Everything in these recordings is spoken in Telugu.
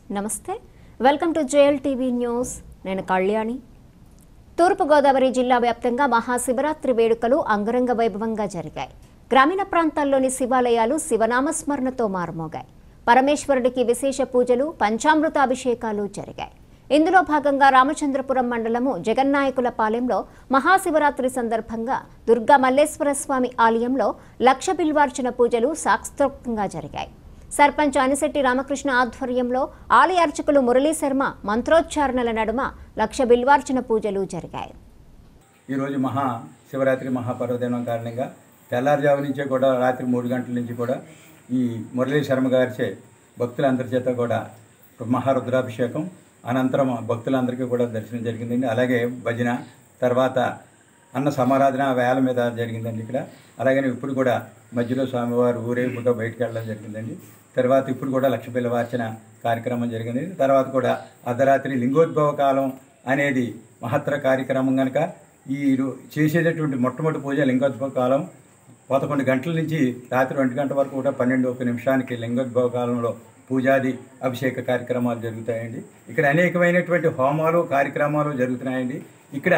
నమస్తే welcome to JL TV news నేను కళ్యాణి తూర్పుగోదావరి జిల్లా వ్యాప్తంగా మహాశివరాత్రి వేడుకలు అంగరంగ వైభవంగా జరిగాయి గ్రామీణ ప్రాంతాల్లోని శివాలయాలు శివనామస్మరణతో మారుమోగాయి పరమేశ్వరుడికి విశేష పూజలు పంచామృత అభిషేకాలు జరిగాయి ఇందులో భాగంగా రామచంద్రపురం మండలము జగన్నాయకుల పాలెంలో మహాశివరాత్రి సందర్భంగా దుర్గా మల్లేశ్వర స్వామి ఆలయంలో లక్ష బిల్వార్చన పూజలు శాస్త్రోక్తంగా జరిగాయి సర్పంచ్ అనిశెట్టి రామకృష్ణ ఆధ్వర్యంలో ఆలయ అర్చకులు మురళీ శర్మ మంత్రోచ్చారణల నడుమ లక్ష బిల్వార్చన పూజలు జరిగాయి ఈరోజు మహా శివరాత్రి మహాపర్వదినం కారణంగా తెల్లారుజాము నుంచే కూడా రాత్రి మూడు గంటల నుంచి కూడా ఈ మురళీ శర్మ గారిచే భక్తులందరి చేత కూడా మహారుద్రాభిషేకం అనంతరం భక్తులందరికీ కూడా దర్శనం జరిగిందండి అలాగే భజన తర్వాత అన్న సమారాధన వేల మీద జరిగిందండి ఇక్కడ అలాగనే ఇప్పుడు కూడా మధ్యలో స్వామివారు ఊరేగింపుగా బయటకు వెళ్ళడం జరిగిందండి తర్వాత ఇప్పుడు కూడా లక్ష పిల్ల వార్చన కార్యక్రమం జరిగింది తర్వాత కూడా అర్ధరాత్రి లింగోద్భవ కాలం అనేది మహత్తర కార్యక్రమం కనుక ఈ రో- చేసేటటువంటి మొట్టమొదటి పూజ లింగోద్భవ కాలం పదకొండు గంటల నుంచి రాత్రి ఒంటి గంట వరకు కూడా పన్నెండు ఒక నిమిషానికి లింగోద్భవ కాలంలో పూజాది అభిషేక కార్యక్రమాలు జరుగుతాయండి ఇక్కడ అనేకమైనటువంటి హోమాలు కార్యక్రమాలు జరుగుతున్నాయండి ఇక్కడ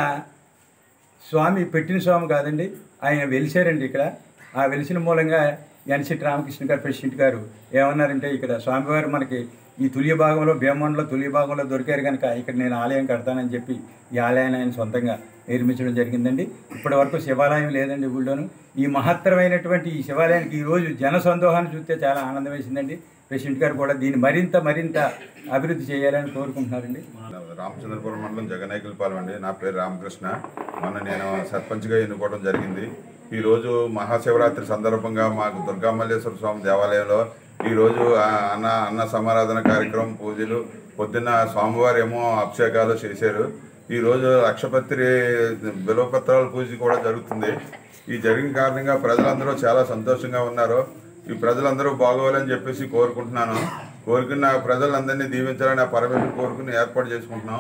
స్వామి పెట్టిన స్వామి కాదండి ఆయన వెలిసారండి ఇక్కడ ఆ వెలిసిన మూలంగా ఎన్సిటి రామకృష్ణ గారు ప్రెసిడెంట్ గారు ఏమన్నారంటే ఇక్కడ స్వామివారు మనకి ఈ తుల్య భాగంలో భీమంలో తుల్య భాగంలో దొరికారు కనుక ఇక్కడ నేను ఆలయం కడతానని చెప్పి ఈ ఆలయాన్ని ఆయన సొంతంగా నిర్మించడం జరిగిందండి ఇప్పటి వరకు శివాలయం లేదండి ఊళ్ళోను ఈ మహత్తరమైనటువంటి ఈ శివాలయానికి ఈరోజు జన సందోహాన్ని చూస్తే చాలా ఆనందం వేసిందండి ప్రెసిడెంట్ గారు కూడా దీన్ని మరింత మరింత అభివృద్ధి చేయాలని కోరుకుంటున్నారండి రామచంద్రపురం మండలం జగనాయకులపాలెం అండి నా పేరు రామకృష్ణ మొన్న నేను సర్పంచ్గా ఎన్నుకోవడం జరిగింది ఈరోజు మహాశివరాత్రి సందర్భంగా మాకు దుర్గామల్లేశ్వర స్వామి దేవాలయంలో ఈరోజు ఆ అన్న అన్న సమారాధన కార్యక్రమం పూజలు పొద్దున్న స్వామివారు ఏమో అభిషేకాలు చేశారు ఈరోజు అక్షపత్రి బిలవపత్రాల పూజ కూడా జరుగుతుంది ఈ జరిగిన కారణంగా ప్రజలందరూ చాలా సంతోషంగా ఉన్నారు ఈ ప్రజలందరూ బాగోవాలని చెప్పేసి కోరుకుంటున్నాను కోరుకున్న ప్రజలందరినీ దీవించాలని ఆ పరమేశ్వరు కోరుకుని ఏర్పాటు చేసుకుంటున్నాం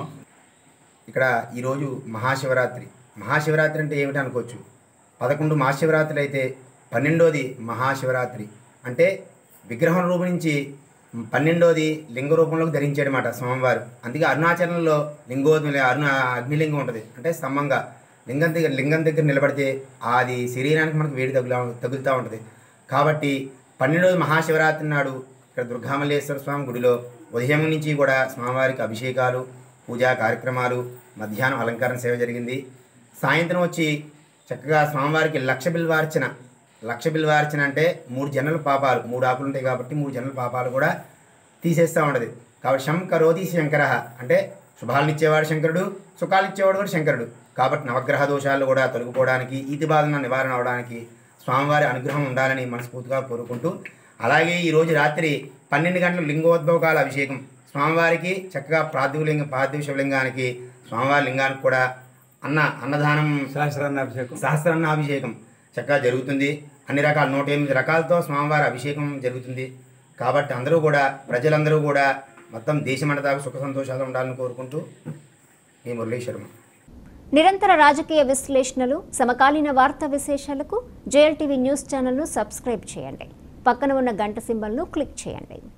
ఇక్కడ ఈరోజు మహాశివరాత్రి మహాశివరాత్రి అంటే ఏమిటి అనుకోవచ్చు పదకొండు మహాశివరాత్రులు అయితే పన్నెండోది మహాశివరాత్రి అంటే విగ్రహం రూపం నుంచి పన్నెండోది లింగ రూపంలోకి ధరించాడనమాట స్వామివారు అందుకే అరుణాచలంలో లింగోద్మి అరుణ అగ్నిలింగం ఉంటుంది అంటే స్తంభంగా లింగం దగ్గర లింగం దగ్గర నిలబడితే అది శరీరానికి మనకు వేడి తగులా తగులుతూ ఉంటుంది కాబట్టి పన్నెండోది మహాశివరాత్రి నాడు ఇక్కడ దుర్గామల్లేశ్వర స్వామి గుడిలో ఉదయం నుంచి కూడా స్వామివారికి అభిషేకాలు పూజా కార్యక్రమాలు మధ్యాహ్నం అలంకరణ సేవ జరిగింది సాయంత్రం వచ్చి చక్కగా స్వామివారికి లక్ష బిల్వార్చన లక్ష బిల్వార్చన అంటే మూడు జన్మల పాపాలు మూడు ఆకులు ఉంటాయి కాబట్టి మూడు జన్మల పాపాలు కూడా తీసేస్తూ ఉండదు కాబట్టి శంకరోది శంకర అంటే శుభాలను ఇచ్చేవాడు శంకరుడు సుఖాలు ఇచ్చేవాడు కూడా శంకరుడు కాబట్టి నవగ్రహ దోషాలు కూడా తొలగిపోవడానికి ఈతి బాధన నివారణ అవడానికి స్వామివారి అనుగ్రహం ఉండాలని మనస్ఫూర్తిగా కోరుకుంటూ అలాగే ఈరోజు రాత్రి పన్నెండు గంటల లింగోద్భవకాల అభిషేకం స్వామివారికి చక్కగా పార్థివలింగ పార్థివ శివలింగానికి స్వామివారి లింగానికి కూడా అన్న అన్నదానం సహస్రాన్న అభిషేకం సహస్రాన్న అభిషేకం చక్కగా జరుగుతుంది అన్ని రకాల నూట ఎనిమిది రకాలతో స్వామివారి అభిషేకం జరుగుతుంది కాబట్టి అందరూ కూడా ప్రజలందరూ కూడా మొత్తం దేశమంతటా సుఖ సంతోషాలు ఉండాలని కోరుకుంటూ మీ మురళీ శర్మ నిరంతర రాజకీయ విశ్లేషణలు సమకాలీన వార్తా విశేషాలకు జేఎల్ టీవీ న్యూస్ ఛానల్ను సబ్స్క్రైబ్ చేయండి పక్కన ఉన్న గంట సింబల్ను క్లిక్ చేయండి